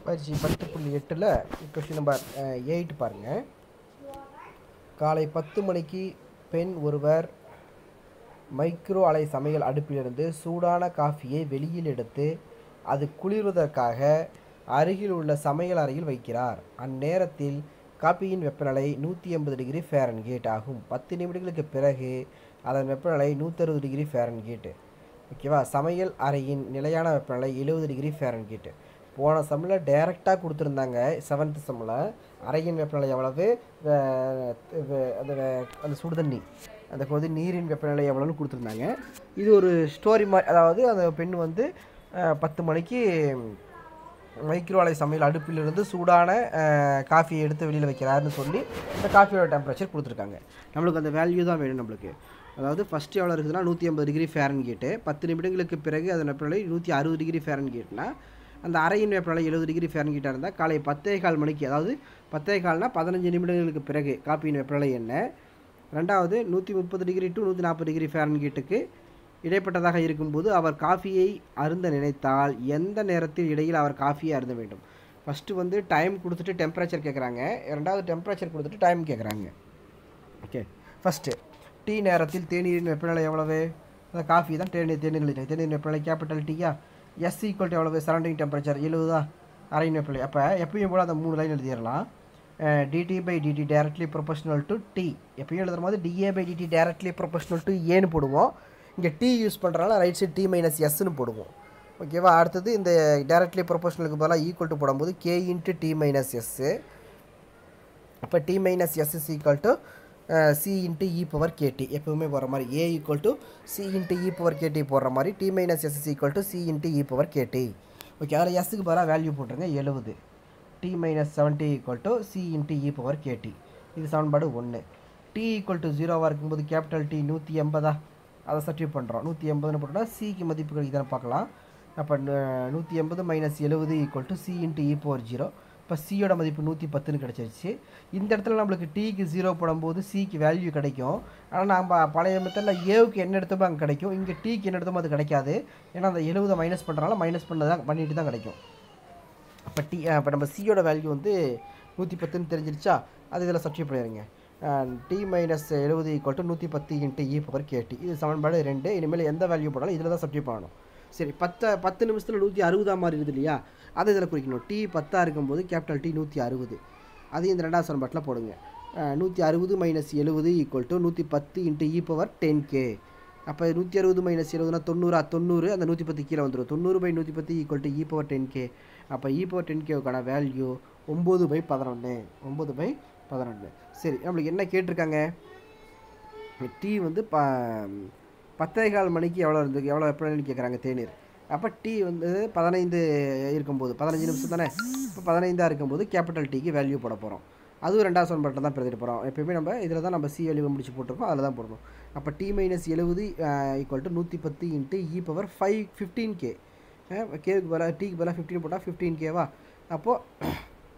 பயிற்சி பத்து புள்ளி எட்டில் கொஸ்டின் நம்பர் எயிட் பாருங்கள் காலை பத்து மணிக்கு பெண் ஒருவர் மைக்ரோ அலை சமையல் அடுப்பிலிருந்து சூடான காஃபியை வெளியில் எடுத்து அது குளிர்வதற்காக அருகில் உள்ள சமையல் அறையில் வைக்கிறார் அந்நேரத்தில் காப்பியின் வெப்பநிலை நூற்றி எண்பது டிகிரி ஃபேரன்ஹீட் ஆகும் பத்து நிமிடங்களுக்கு பிறகு அதன் வெப்பநிலை நூற்றறுபது டிகிரி ஃபேரன்ஹீட் ஓகேவா சமையல் அறையின் நிலையான வெப்பநிலை எழுபது டிகிரி ஃபேரன்ஹீட் போன சம்மில் டைரெக்டாக கொடுத்துருந்தாங்க செவன்த் சம்மில் அறையின் வெப்பநிலை எவ்வளவு வே- வே- அந்த வே- அந்த சுடுதண்ணி அந்த கொதி நீரின் வெப்பநிலை எவ்வளோன்னு கொடுத்துருந்தாங்க இது ஒரு ஸ்டோரி மாதிரி அதாவது அந்த பெண் வந்து அஹ், பத்து மணிக்கு மைக்ரோ அலை சமையல் அடுப்பிலிருந்து சூடான அஹ், காஃபியை எடுத்து வெளியில் வைக்கிறாருன்னு சொல்லி இந்த காஃபியோட டெம்பரேச்சர் கொடுத்துருக்காங்க நம்மளுக்கு அந்த வேல்யூ தான் வேணும் நம்மளுக்கு அதாவது ஃபஸ்ட்டு எவ்வளோ இருக்குதுன்னா நூற்றி ஐம்பது டிகிரி ஃபேரன் கேட்டு பத்து நிமிடங்களுக்கு பிறகு அதன் வெப்பநிலை நூற்றி அறுபது டிகிரி ஃபேரன் கேட்னா அந்த அறையின் வெப்பநிலை எழுபது டிகிரி ஃபேரன் கீட்டாக இருந்தால் காலை பத்தே கால் மணிக்கு அதாவது பத்தே கால்னா பதினஞ்சு நிமிடங்களுக்கு பிறகு காப்பியின் வெப்பநிலை என்ன ரெண்டாவது நூற்றி முப்பது டிகிரி டு நூற்றி நாற்பது டிகிரி ஃபேரன் கீட்டுக்கு இடைப்பட்டதாக இருக்கும்போது அவர் காஃபியை அருந்த நினைத்தால் எந்த நேரத்தில் இடையில் அவர் காஃபியை அருந்த வேண்டும் ஃபஸ்ட்டு வந்து டைம் கொடுத்துட்டு டெம்பரேச்சர் கேட்குறாங்க ரெண்டாவது டெம்பரேச்சர் கொடுத்துட்டு டைம் கேட்குறாங்க ஓகே ஃபஸ்ட்டு டீ நேரத்தில் தேநீரின் வெப்பநிலை எவ்வளவு அந்த காஃபி தான் தேநீர் தேநீர் தேநீர் வெப்பநிலை கேபிட்டல் டீயா எஸ் ஈக்குவல் எவ்வளவு சரௌண்டிங் டெம்பரேச்சர் எழுபதா அரையின் வெப்பநிலை அப்போ எப்பயும் போல் அந்த மூணு லைன் எழுதிடலாம் DT by DT directly proportional to T எப்பயும் எழுதுற போது DA by DT directly proportional to ஏன்னு போடுவோம் இங்கே டி யூஸ் பண்ணுறனால ரைட் சைடு டி மைனஸ் எஸ்ன்னு போடுவோம் ஓகேவா அடுத்தது இந்த டேரக்ட்லி ப்ரொபோஷனலுக்கு பதிலாக ஈக்குவல் டு போடும்போது K into T minus S அப்போ T minus S is equal to C into E power KT எப்பவுமே போடுற மாதிரி A equal to C into E power KT போடுற மாதிரி T minus S is equal to C into E power KT okay அதில் எஸ்ஸுக்கு பதிலாக value போட்டுருங்க எழுபது T minus seventy equal to C into E power KT இது சமன்பாடு ஒன்று டி ஈக்குவல் டு ஜீரோவாக இருக்கும்போது கேபிட்டல் டி நூற்றி எண்பதா அதை சப்ஸ்டியூட் பண்ணுறோம் நூற்றி எண்பதுன்னு போட்டோம்னா சிக்கு மதிப்புகள் இதான பார்க்கலாம் அப்போ நூற்றி எண்பது மைனஸ் எழுபது equal to C into E power zero இப்போ சியோட மதிப்பு நூற்றி பத்துன்னு கிடச்சிருச்சு இந்த இடத்துல நம்மளுக்கு டீக்கு ஜீரோ போடும்போது சிக்கு வேல்யூ கிடைக்கும் ஆனால் நம்ம பழைய மெத்தடில் ஏவுக்கு என்ன எடுத்தோமோ அங்கே கிடைக்கும் இங்கே டீக்கு என்ன எடுத்தோமோ அது கிடைக்காது ஏன்னா அந்த எழுபதை மைனஸ் பண்ணுறனால மைனஸ் பண்ணதான் பண்ணிட்டு தான் கிடைக்கும் அப்போ டி இப்போ நம்ம சியோட வேல்யூ வந்து நூற்றி பத்துன்னு தெரிஞ்சிருச்சா அது இதில் சப்ஸ்டியூட் பண்ணிடுங்க டி மைனஸ் எழுபது ஈக்குவல் டு நூற்றி பத்து இன்ட்டு இ பவர் கேடி இது சமன்பாடு ரெண்டு இனிமேல் எந்த வேல்யூ போடாலும் இதில் தான் சப்ஸ்டியூட் பண்ணணும் சரி பத்து பத்து நிமிஷத்தில் நூற்றி அறுபதா மாதிரி இருக்குது இல்லையா அதை இதில் குறிக்கணும் டி பத்தாக இருக்கும்போது கேபிட்டல் டி நூற்றி அறுபது அதையும் இந்த ரெண்டாவது சமன்பாட்டில் போடுங்க நூற்றி அறுபது மைனஸ் எழுபது ஈக்குவல் டு நூற்றி பத்து into E power ten K அப்போ நூற்றி அறுபது மைனஸ் எழுபதுனா தொண்ணூறா தொண்ணூறு அந்த நூற்றி பத்து கீழே வந்துடும் தொண்ணூறு பை நூற்றி பத்து equal to E power ten K அப்போ இ பவர் டென் கேவுக்கான வேல்யூ ஒம்பது பை பதினொன்று ஒம்பது பை பதினொன்று சரி நம்மளுக்கு என்ன கேட்டிருக்காங்க டீ வந்து ப பத்தே கால் மணிக்கு எவ்வளோ இருந்து எவ்வளோ வெப்பநிலைன்னு கேட்குறாங்க தேநீர் அப்போ டீ வந்து பதினைந்து இருக்கும்போது பதினஞ்சு நிமிஷம் தானே இப்போ பதினைந்தாக இருக்கும்போது கேபிட்டல் டீக்கு வேல்யூ போட போகிறோம் அதுவும் ரெண்டாவது சமன்பாட்டில் தான் பிரதிட்டு போகிறோம் எப்பயுமே நம்ம இதில் தான் நம்ம சி வேல்யூ முடிச்சு போட்டிருக்கோம் அதில் தான் போடணும் அப்போ டி மைனஸ் எழுபது ஈக்குவல் டு நூற்றி பத்து into E power five fifteen K கேவுக்கு பதிலாக டீக்கு பதிலாக ஃபிஃப்டீன் போட்டால் ஃபிஃப்டீன் கேவா அப்போது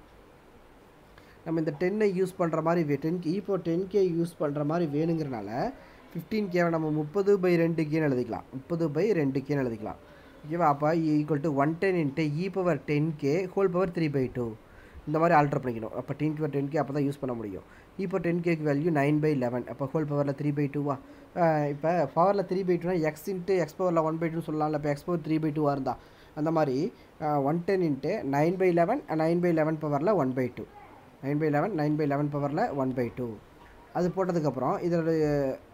நம்ம இந்த டென்னை யூஸ் பண்ணுற மாதிரி டென் கே இப்போ டென் கே யூஸ் பண்ணுற மாதிரி வேணுங்கிறனால ஃபிஃப்டீன் கேவை நம்ம முப்பது பை ரெண்டு கேன்னு எழுதிக்கலாம் முப்பது பை ரெண்டு கேன்னு எழுதிக்கலாம் ஓகேவா அப்போ equal to one ten into E power ten K whole power three by two இந்த மாதிரி ஆல்டர் பண்ணிக்கணும் அப்போ டென் பவர் டென் கே அப்போ தான் யூஸ் பண்ண முடியும் இப்போ டென் கேக்கு வேல்யூ நைன் பை லெவன் அப்போ ஹோல் பவரில் த்ரீ பை டூவா இப்போ பவரில் த்ரீ பை டூனா எக்ஸ் இன்ட்டு எக்ஸ் பவரில் ஒன் பை டூ சொல்லலாம்ல இப்போ எக்ஸ் பவர் த்ரீ பை டூவாக இருந்தால் அந்த மாதிரி one ten into nine by eleven nine by eleven பவரில் one by two nine by eleven nine by eleven பவரில் ஒன் பை டூ அது போட்டதுக்கப்புறம் இதோடைய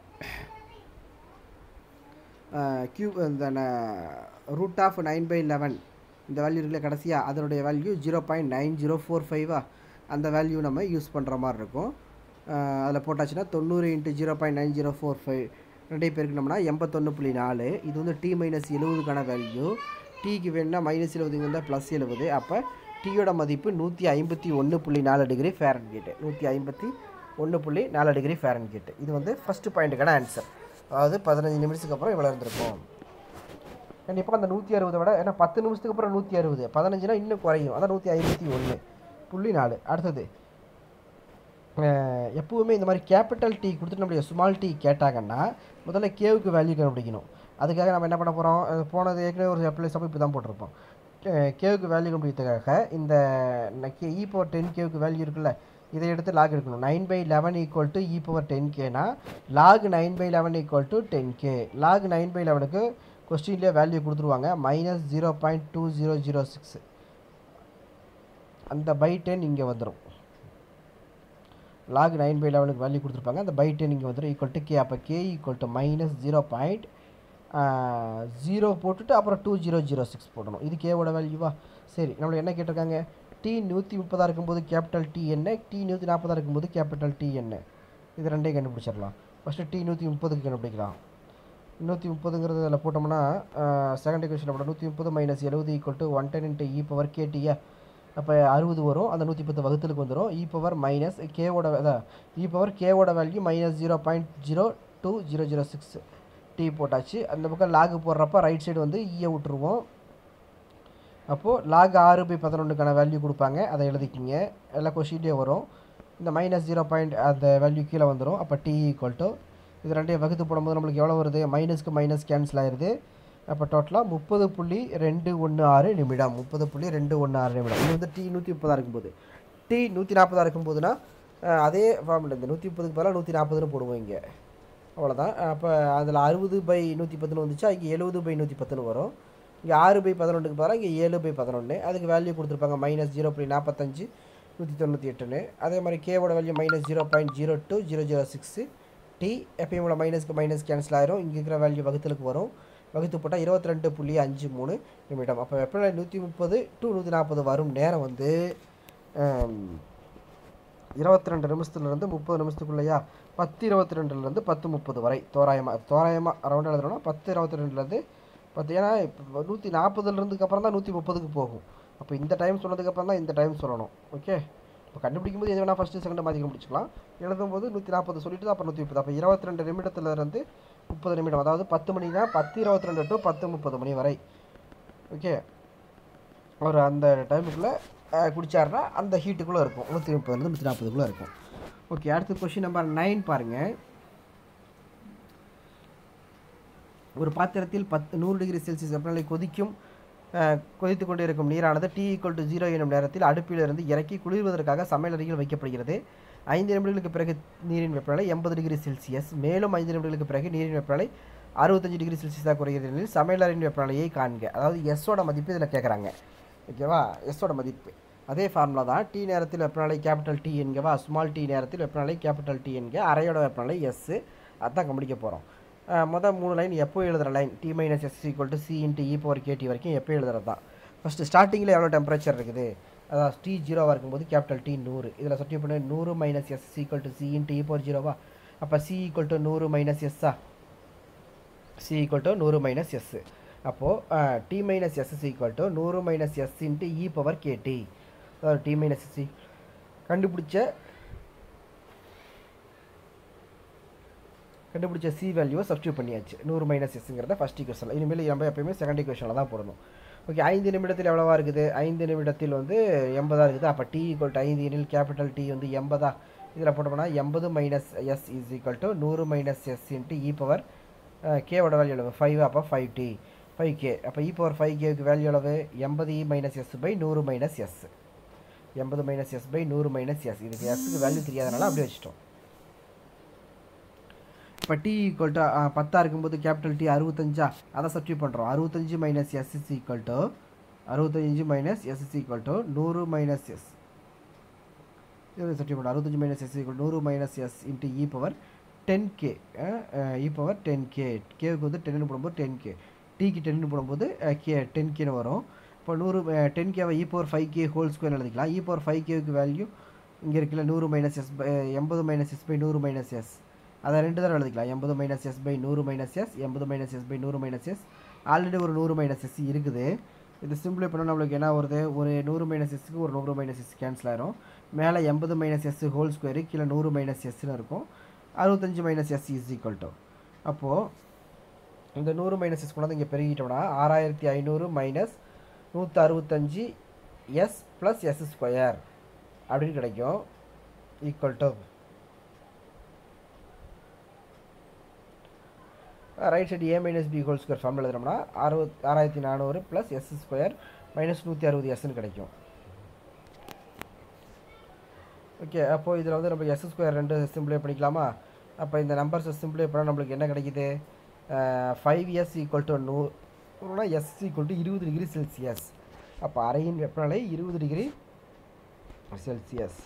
கியூ இந்த root of nine by eleven இந்த வேல்யூ இருக்குல்ல கடைசியாக அதனுடைய value zero point nine zero four ஃபைவா அந்த வேல்யூ நம்ம யூஸ் பண்ணுற மாதிரி இருக்கும் அதில் போட்டாச்சுன்னா தொண்ணூறு into zero point nine zero four five ரெண்டே பெருக்கணும்னா எண்பத்தொன்று புள்ளி நாலு இது வந்து டி மைனஸ் எழுபதுக்கான வேல்யூ டீக்கு வேணும்னா மைனஸ் எழுபது இருந்தால் ப்ளஸ் எழுபது அப்போ டீயோட மதிப்பு நூற்றி ஐம்பத்தி ஒன்று புள்ளி நாலு டிகிரி ஃபேரன் கேட்டு நூற்றி ஐம்பத்தி ஒன்று புள்ளி நாலு டிகிரி ஃபேரன் கேட்டு இது வந்து ஃபஸ்ட்டு பாயிண்ட்டுக்கான ஆன்சர் அதாவது பதினஞ்சு நிமிஷத்துக்கு அப்புறம் இவ்வளோ இருந்திருக்கும் கண்டிப்பாக அந்த நூற்றி அறுபதை விட ஏன்னா பத்து நிமிஷத்துக்கு அப்புறம் நூற்றி அறுபது பதினஞ்சுனா இன்னும் குறையும் அதான் நூற்றி ஐம்பத்தி ஒன்று புள்ளி நாலு அடுத்தது அஹ் எப்பவுமே இந்த மாதிரி கேபிட்டல் டீ கொடுத்துட்டு நம்மளுடைய ஸ்மால் டீ கேட்டாங்கன்னா முதல்ல கேவுக்கு வேல்யூ கண்டுபிடிக்கணும் அதுக்காக நம்ம என்ன பண்ண போகிறோம் போனது ஏற்கனவே ஒரு அப்ளை சப்போ இப்படி தான் போட்டிருப்போம் கேவுக்கு வேல்யூ கண்டுபிடிக்கிறதுக்காக இந்த கே இ பவர் டென் கேவுக்கு வேல்யூ இருக்குல்ல இதை எடுத்து லாக் எடுக்கணும் nine by eleven equal to E power ten கேனா log nine by eleven equal to ten K log nine by லெவனுக்கு கொஸ்டின்லேயே வேல்யூ கொடுத்துருவாங்க minus zero point two zero zero six அந்த பை டென் இங்கே வந்துடும் லாக் நைன் பை லெவனுக்கு value கொடுத்துருப்பாங்க அந்த பை டென் இங்கே வந்துடும் ஈக்குவல் டு கே அப்போ K equal to minus zero point zero போட்டுட்டு அப்புறம் டூ ஜீரோ ஜீரோ சிக்ஸ் போடணும் இது கேவோட வேல்யூவா சரி நம்மளுக்கு என்ன கேட்டிருக்காங்க டி நூற்றி முப்பதாக இருக்கும்போது கேபிட்டல் டி என்ன டி நூற்றி நாற்பதாக இருக்கும்போது கேபிட்டல் டி என்ன இது ரெண்டையும் கண்டுபிடிச்சிடலாம் ஃபஸ்ட்டு டி நூற்றி முப்பதுக்கு கண்டுபிடிக்கலாம் நூற்றி முப்பதுங்கிறது அதில் போட்டோம்னா செகண்ட் கொஸ்டின் போட நூற்றி முப்பது மைனஸ் எழுபது equal to one ten into E power கேடியா அப்போ அறுபது வரும் அந்த நூற்றி பத்து வகுத்தலுக்கு வந்துடும் இ பவர் மைனஸ் கேவோட அதான் இ பவர் கேவோட value minus zero point zero two zero zero six T போட்டாச்சு அந்த பக்கம் லாகு போடுறப்ப ரைட் சைடு வந்து ஈயை விட்டுருவோம் அப்போது லாக் ஆறு பை பதினொன்றுக்கான வேல்யூ கொடுப்பாங்க அதை எழுதிக்கிங்க எல்லா கொஷின்லேயே வரும் இந்த மைனஸ் ஜீரோ பாயிண்ட் அந்த வேல்யூ கீழே வந்துடும் அப்போ டி ஈக்குவல் டு இது ரெண்டையும் வகுத்து போடும்போது நம்மளுக்கு எவ்வளோ வருது மைனஸ்க்கு மைனஸ் கேன்சல் ஆயிடுது அப்போ டோட்டலாக முப்பது புள்ளி ரெண்டு ஒன்று ஆறு நிமிடம் முப்பது புள்ளி ரெண்டு ஒன்று ஆறு நிமிடம் இது வந்து டி நூற்றி முப்பதாக இருக்கும்போது டி நூற்றி நாற்பதாக இருக்கும்போதுனா அஹ், அதே ஃபார்மில் இந்த நூற்றி முப்பதுக்கு பதிலாக நூற்றி நாற்பதுன்னு போடுவோம் இங்கே அவ்வளோதான் அப்போ அதில் அறுபது பை நூற்றி பத்துன்னு வந்துச்சா இங்கே எழுபது பை நூற்றி பத்துன்னு வரும் இங்கே ஆறு பை பதினொன்றுக்கு பதிலாக இங்கே ஏழு பை பதினொன்று அதுக்கு வேல்யூ கொடுத்துருப்பாங்க மைனஸ் ஜீரோ புள்ளி நாற்பத்தஞ்சு நூற்றி தொண்ணூற்றி எட்டுன்னு அதே மாதிரி கேவோட value minus zero point zero two zero zero six T எப்பயும் உள்ள மைனஸ்க்கு மைனஸ் கேன்சல் ஆயிரும் இங்கே இருக்கிற வேல்யூ வகுத்தலுக்கு வரும் வகுத்து போட்டால் இருபத்தி ரெண்டு புள்ளி அஞ்சு மூணு நிமிடம் அப்போ வெப்பநிலை நூற்றி முப்பது டு நூற்றி நாற்பது வரும் நேரம் வந்து இருபத்தி ரெண்டு நிமிஷத்துலேருந்து முப்பது நிமிஷத்துக்குள்ளேயா பத்து இருபத்தி ரெண்டுலேருந்து பத்து முப்பது வரை தோராயமாக தோராயமாக ரவுண்ட் எழுதுறோம்னா பத்து இருபத்தி ரெண்டுலேருந்து பத்து ஏன்னா இப்போ நூற்றி நாற்பதுலேருந்துக்கு அப்புறம் தான் நூற்றி முப்பதுக்கு போகும் அப்போ இந்த டைம் சொன்னதுக்கப்புறம் தான் இந்த டைம் சொல்லணும் ஓகே இப்போ கண்டுபிடிக்கும் போது எது வேணால் ஃபஸ்ட்டு செகண்ட் மாற்றி கண்டுபிடிச்சிக்கலாம் எழுதும்போது நூற்றி நாற்பது சொல்லிட்டு அப்புறம் நூற்றி முப்பது அப்போ இருபத்தி ரெண்டு நிமிடத்துல இருந்து முப்பது நிமிடம் அதாவது பத்து மணினா பத்து இருபத்தி ரெண்டு டு பத்து முப்பது மணி வரை ஓகே அவர் அந்த டைமுக்குள்ளே குடிச்சாருன்னா அந்த ஹீட்டுக்குள்ளே இருக்கும் நூற்றி முப்பதுலேருந்து நூற்றி நாற்பதுக்குள்ளே இருக்கும் ஓகே அடுத்த கொஷின் நம்பர் நைன் பாருங்கள் ஒரு பாத்திரத்தில் பத்து நூறு டிகிரி செல்சியஸ் வெப்பநிலை கொதிக்கும் அஹ், கொதித்து கொண்டே இருக்கும் நீரானது டி ஈக்குவல் டு ஜீரோ எனும் நேரத்தில் அடுப்பிலிருந்து இறக்கி குளிர்வதற்காக சமையலறையில் வைக்கப்படுகிறது ஐந்து நிமிடங்களுக்கு பிறகு நீரின் வெப்பநிலை எண்பது டிகிரி செல்சியஸ் மேலும் ஐந்து நிமிடங்களுக்கு பிறகு நீரின் வெப்பநிலை அறுபத்தஞ்சு டிகிரி செல்சியஸாக குறைகிறது எனில் சமையலறையின் வெப்பநிலையை காண்க அதாவது எஸ்ஸோட மதிப்பு இதில் கேட்குறாங்க ஓகேவா எஸ்ஸோட மதிப்பு அதே ஃபார்முலா தான் டி நேரத்தில் வெப்பநிலை கேபிட்டல் டி என்கவா ஸ்மால் டி நேரத்தில் வெப்பநிலை கேபிட்டல் டி என்க அறையோட வெப்பநிலை எஸ் அதான் கண்டுபிடிக்க போகிறோம் மொதல் மூணு லைன் எப்போ எழுதுகிற line T minus S equal to C into E power KT வரைக்கும் எப்போ எழுதுறது தான் ஃபஸ்ட்டு ஸ்டார்டிங்கில் எவ்வளோ டெம்பரேச்சர் இருக்குது அதாவது டி ஜீரோவாக இருக்கும்போது கேபிட்டல் டி நூறு இதில் சட்டி பண்ண நூறு minus S equal to C into E power ஜீரோவா அப்போ சி ஈக்குவல் டு நூறு மைனஸ் எஸ்ஸா சி ஈக்குவல் டு நூறு மைனஸ் எஸ் அப்போது T minus S is equal to நூறு minus S into E power KT அதாவது டி மைனஸ் எஸ் கண்டுபிடிச்ச கண்டுபிடிச்ச சி வேல்யூவை சப்ஸ்டியூட் பண்ணியாச்சு நூறு மைனஸ் எஸ்ங்கிறத ஃபஸ்ட் ஈக்குவேஷன் இனிமேல் நம்ம எப்பயுமே செகண்ட் ஈக்குவேஷனில் தான் போடணும் ஓகே ஐந்து நிமிடத்தில் எவ்வளவா இருக்குது ஐந்து நிமிடத்தில் வந்து எண்பதாக இருக்குது அப்போ டி ஈக்குவல் டு ஐந்து எனில் கேபிட்டல் டி வந்து எண்பதா இதில் போட்டோம்னா எண்பது minus S is equal to நூறு minus S into E power கேவோட வேல்யூ எவ்வளவு ஃபைவ் அப்போ ஃபைவ் டி ஃபைவ் கே அப்போ இ பவர் ஃபைவ் கேவுக்கு வேல்யூ எவ்வளவு எண்பது இ மைனஸ் எஸ் பை நூறு மைனஸ் எஸ் எண்பது மைனஸ் எஸ் பை நூறு மைனஸ் எஸ் இதுக்கு எஸ்க்கு வேல்யூ தெரியாதனால அப்படியே வச்சிட்டோம் இப்போ டி ஈக்குவல் டு பத்தாக இருக்கும்போது கேபிட்டல் டி அறுபத்தஞ்சா அதை சப்ஸ்டியூட் பண்ணுறோம் அறுபத்தஞ்சு minus S is equal to அறுபத்தஞ்சு minus S is equal to நூறு மைனஸ் எஸ் இது சப்ஸ்டியூட் பண்ணுறோம் அறுபத்தஞ்சு மைனஸ் எஸ் ஈக்குவல் நூறு minus S into E power ten K E power ten K கேவுக்கு வந்து டென்னு போடும்போது டென் கே டிக்கு டென்னு போடும்போது கே டென் கேன்னு வரும் இப்போ நூறு டென் கேவை E power five K whole square எழுதிக்கலாம் இ பவர் ஃபைவ் கேவுக்கு வேல்யூ இங்கே இருக்குல்ல நூறு மைனஸ் எஸ் பை எண்பது மைனஸ் எஸ் பை நூறு மைனஸ் எஸ் அதை ரெண்டு தடவை எழுதிக்கலாம் எண்பது மைனஸ் எஸ் பை நூறு மைனஸ் எஸ் எண்பது மைனஸ் எஸ் பை நூறு மைனஸ் எஸ் ஆல்ரெடி ஒரு நூறு மைனஸ் எஸ் இருக்குது இது சிம்பிளை பண்ணால் நம்மளுக்கு என்ன வருது ஒரு நூறு மைனஸ் எஸ்க்கு ஒரு நூறு மைனஸ் எஸ் கேன்சல் ஆயிரும் மேலே எண்பது மைனஸ் எஸ் ஹோல் ஸ்கொயரு கீழே நூறு மைனஸ் எஸ்ன்னு இருக்கும் அறுபத்தஞ்சு minus S is equal to அப்போது இந்த நூறு மைனஸ் எஸ் கொண்டாந்து இங்கே பெருகிட்டோம்னா ஆறாயிரத்தி ஐநூறு மைனஸ் நூற்றி அறுபத்தஞ்சு எஸ் ப்ளஸ் எஸ் ஸ்கொயர் அப்படின்னு கிடைக்கும் equal to right side A minus B whole square form எழுதுறோம்னா அறுபத் ஆறாயிரத்தி நானூறு ப்ளஸ் எஸ் ஸ்கொயர் மைனஸ் நூற்றி அறுபது எஸ்ன்னு கிடைக்கும் ஓகே அப்போது இதில் வந்து நம்ம எஸ் ஸ்கொயர் ரெண்டு சிம்பிளை பண்ணிக்கலாமா அப்போ இந்த நம்பர்ஸை சிம்பிளை பண்ணால் நம்மளுக்கு என்ன கிடைக்குது ஃபைவ் எஸ் ஈக்குவல் டு நூறுனா எஸ் ஈக்குவல் டு இருபது டிகிரி செல்சியஸ் அப்போ அறையின் வெப்பநிலை இருபது டிகிரி செல்சியஸ்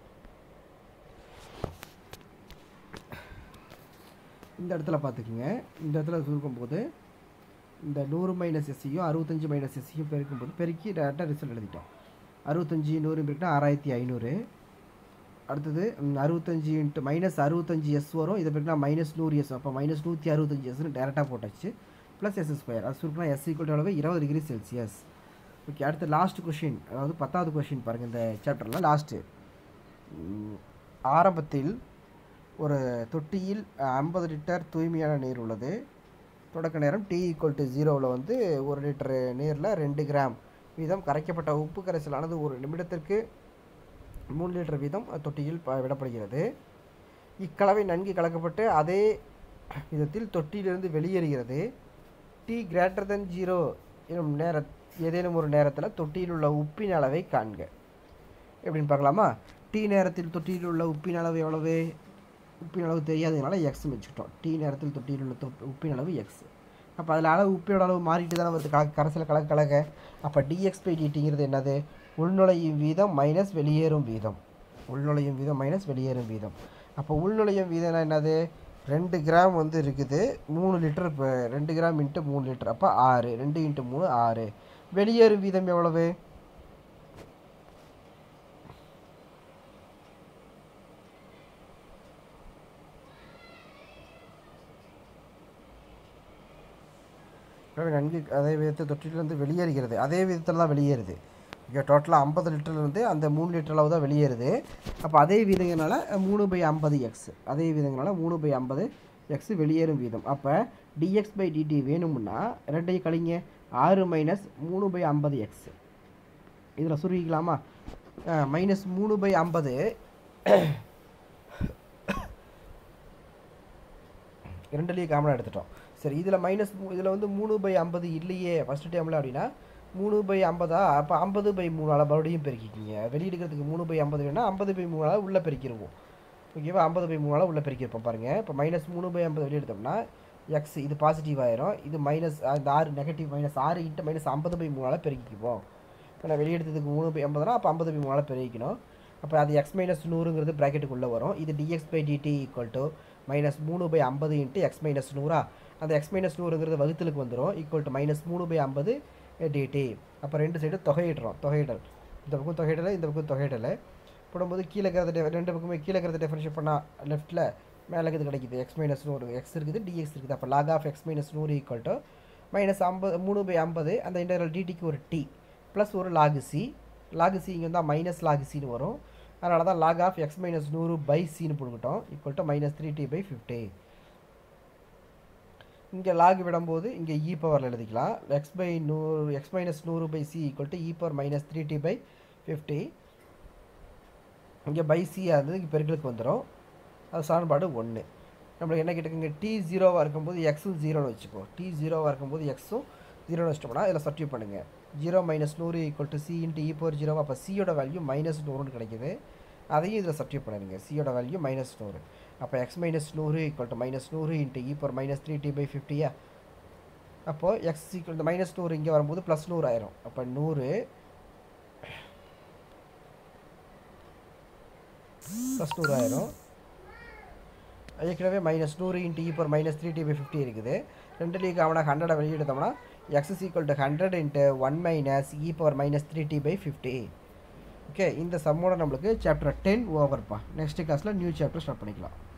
இந்த இடத்துல பார்த்துக்குங்க இந்த இடத்துல சுருக்கும்போது இந்த நூறு மைனஸ் எஸ்சியும் அறுபத்தஞ்சு மைனஸ் எஸ்சியும் பெருக்கும்போது பெருக்கி டேரெக்டாக ரிசல்ட் எழுதிட்டோம் அறுபத்தஞ்சி நூறு பெருக்கினா ஆறாயிரத்தி ஐநூறு அடுத்தது ம், அறுபத்தஞ்சு இன்ட்டு மைனஸ் அறுபத்தஞ்சு எஸ் வரும் இதை பெருக்கினா மைனஸ் நூறு எஸ் அப்போ மைனஸ் நூற்றி அறுபத்தஞ்சு எஸ்னு டேரெக்டாக போட்டாச்சு ப்ளஸ் எஸ் ஸ்கொயர் அது சுருக்கினா எஸ் ஈக்குவல் அளவு இருபது டிகிரி செல்சியஸ் ஓகே அடுத்து லாஸ்ட் கொஷின் அதாவது பத்தாவது கொஷின் பாருங்கள் இந்த சாப்டரில் லாஸ்ட்டு ஆரம்பத்தில் ஒரு தொட்டியில் ஐம்பது லிட்டர் தூய்மையான நீர் உள்ளது தொடக்க நேரம் டி ஈக்குவல் டு ஜீரோவில் வந்து ஒரு லிட்டர் நீரில் ரெண்டு கிராம் வீதம் கரைக்கப்பட்ட உப்பு கரைசலானது ஒரு நிமிடத்திற்கு மூணு லிட்டர் வீதம் தொட்டியில் ப- விடப்படுகிறது இக்கலவை நன்கு கலக்கப்பட்டு அதே விதத்தில் தொட்டியிலிருந்து வெளியேறுகிறது டி கிரேட்டர் தென் ஜீரோ எனும் நேர ஏதேனும் ஒரு நேரத்தில் தொட்டியில் உள்ள உப்பின் அளவை காண்க எப்படின்னு பார்க்கலாமா டி நேரத்தில் தொட்டியில் உள்ள உப்பின் அளவு எவ்வளவு உப்பின் அளவு தெரியாததுனால எக்ஸ் வச்சுக்கிட்டோம் டி நேரத்தில் தொட்டியில் உள்ள தொப் உப்பின் அளவு எக்ஸ் அப்போ அதில் அளவு உப்பியோட அளவு மாறிட்டு தானே வருது கல கரைசல் கலக்க கலக்க அப்போ டிஎக்ஸ் பை டிடிங்கிறது என்னது உள்நுழையும் வீதம் மைனஸ் வெளியேறும் வீதம் உள்நுழையும் வீதம் மைனஸ் வெளியேறும் வீதம் அப்போ உள்நுழையும் வீதம்னா என்னது ரெண்டு கிராம் வந்து இருக்குது மூணு லிட்டர் இப்போ ரெண்டு கிராம் இன்ட்டு மூணு லிட்டர் அப்போ ஆறு ரெண்டு இன்ட்டு மூணு ஆறு வெளியேறும் வீதம் எவ்வளவு எனவே நன்கு அதே விதத்தில் தொற்றிலிருந்து வெளியேறுகிறது அதே விதத்தில் தான் வெளியேறுது இங்கே டோட்டலாக ஐம்பது லிட்டர்லேருந்து அந்த மூணு லிட்டர் அளவு தான் வெளியேறுது அப்போ அதே விதங்கனால மூணு பை ஐம்பது எக்ஸ் அதே விதங்கனால மூணு பை ஐம்பது எக்ஸ் வெளியேறும் வீதம் அப்போ டிஎக்ஸ் பை டிடி வேணும்னா ரெண்டையும் கழிங்க ஆறு மைனஸ் மூணு பை ஐம்பது எக்ஸ் இதில் சுருக்கிக்கலாமா மைனஸ் மூணு பை ஐம்பது ரெண்டுலேயும் காமனாக எடுத்துட்டோம் சரி இதில் மைனஸ் இதில் வந்து மூணு பை ஐம்பது இல்லையே ஃபஸ்ட்டு டைமில் அப்படின்னா மூணு பை ஐம்பதா அப்போ ஐம்பது பை மூணால் மறுபடியும் பெருக்கிக்கிங்க வெளியெடுக்கிறதுக்கு மூணு பை ஐம்பது வேணா ஐம்பது பை மூணால் உள்ளே பெருக்கிடுவோம் ஓகேவா ஐம்பது பை மூணால் உள்ளே பெருக்கியிருப்போம் பாருங்கள் இப்போ மைனஸ் மூணு பை ஐம்பது வெளியெடுத்தோம்னா எக்ஸ் இது பாசிட்டிவ் ஆயிரும் இது மைனஸ் இந்த ஆறு நெகட்டிவ் மைனஸ் ஆறு இன்ட்டு மைனஸ் ஐம்பது பை மூணால் பெருக்கிக்குவோம் இப்போ நான் வெளியெடுத்ததுக்கு மூணு பை ஐம்பதுனா அப்போ ஐம்பது பை மூணால் பெருக்கிக்கணும் அப்போ அது எக்ஸ் மைனஸ் நூறுங்கிறது ப்ராக்கெட்டுக்குள்ளே வரும் இது DX by DT equal to minus மூணு பை ஐம்பது இன்ட்டு எக்ஸ் மைனஸ் நூறா அந்த எக்ஸ் மைனஸ் நூறுங்கிறது வகுத்தலுக்கு வந்துடும் ஈக்குவல் டு மைனஸ் மூணு பை ஐம்பது டிடி அப்போ ரெண்டு சைடு தொகையிடுறோம் தொகையிடல் இந்த பக்கம் தொகையிடலை இந்த பக்கம் தொகையிடலை போடும்போது கீழே இருக்கிறத dif- ரெண்டு பக்கமே கீழே இருக்கிறத டிஃபரன்ஷியேட் பண்ணால் லெஃப்ட்டில் மேலே இருக்கிறது கிடைக்குது எக்ஸ் மைனஸ் நூறு எக்ஸ் இருக்குது டிஎக்ஸ் இருக்குது அப்போ லாக் ஆஃப் எக்ஸ் மைனஸ் நூறு ஈக்குவல் டு மைனஸ் ஐம்பது மூணு பை ஐம்பது அந்த இன்டர்வல் டிடிக்கு ஒரு டி ப்ளஸ் ஒரு லாகு சி லாகு சி இங்கே வந்தால் மைனஸ் லாகு சின்னு வரும் அதனால தான் லாக் ஆஃப் எக்ஸ் மைனஸ் நூறு பை சின்னு போட்டுக்கிட்டோம் equal to minus three T by fifty இங்கே லாக் விடும்போது இங்கே இ பவரில் எழுதிக்கலாம் எக்ஸ் பை நூறு எக்ஸ் மைனஸ் நூறு by C equal to E power minus three T by fifty இங்கே பை சியாக இருந்தது இங்கே பெருக்களுக்கு வந்துடும் அது சமன்பாடு ஒன்று நம்மளுக்கு என்ன கேட்டுக்குங்க டி ஜீரோவாக இருக்கும்போது எக்ஸும் ஜீரோன்னு வச்சுக்கோ டி ஜீரோவாக இருக்கும்போது எக்ஸும் ஜீரோன்னு வச்சிட்டோம்னா இதில் சப்ஸ்டியூட் பண்ணுங்கள் ஜீரோ மைனஸ் நூறு equal to C into E power zero அப்போ சியோட வேல்யூ மைனஸ் நூறுன்னு கிடைக்குது அதையும் இதில் சப்ஸ்டியூட் பண்ணுங்க சியோட வேல்யூ மைனஸ் நூறு அப்போ எக்ஸ் மைனஸ் நூறு ஈக்குவல் டு மைனஸ் நூறு into E power minus three T by ஃபிஃப்டியா அப்போது எக்ஸ் ஈக்குவல் இந்த மைனஸ் நூறு இங்கே வரும்போது ப்ளஸ் நூறு ஆயிரும் அப்போ நூறு ப்ளஸ் நூறு ஆயிரும் ஏற்கனவே மைனஸ் நூறு into E power minus three T by fifty இருக்குது ரெண்டுலேயும் காமனாக ஹண்ட்ரடை வெளியெடுத்தோம்னா X is equal to hundred into one minus E power minus three T by fifty okay இந்த சம்மோட நம்மளுக்கு சாப்டர் டென் ஓவர்ப்பா நெக்ஸ்ட் கிளாஸில் நியூ சாப்டர் ஸ்டார்ட் பண்ணிக்கலாம்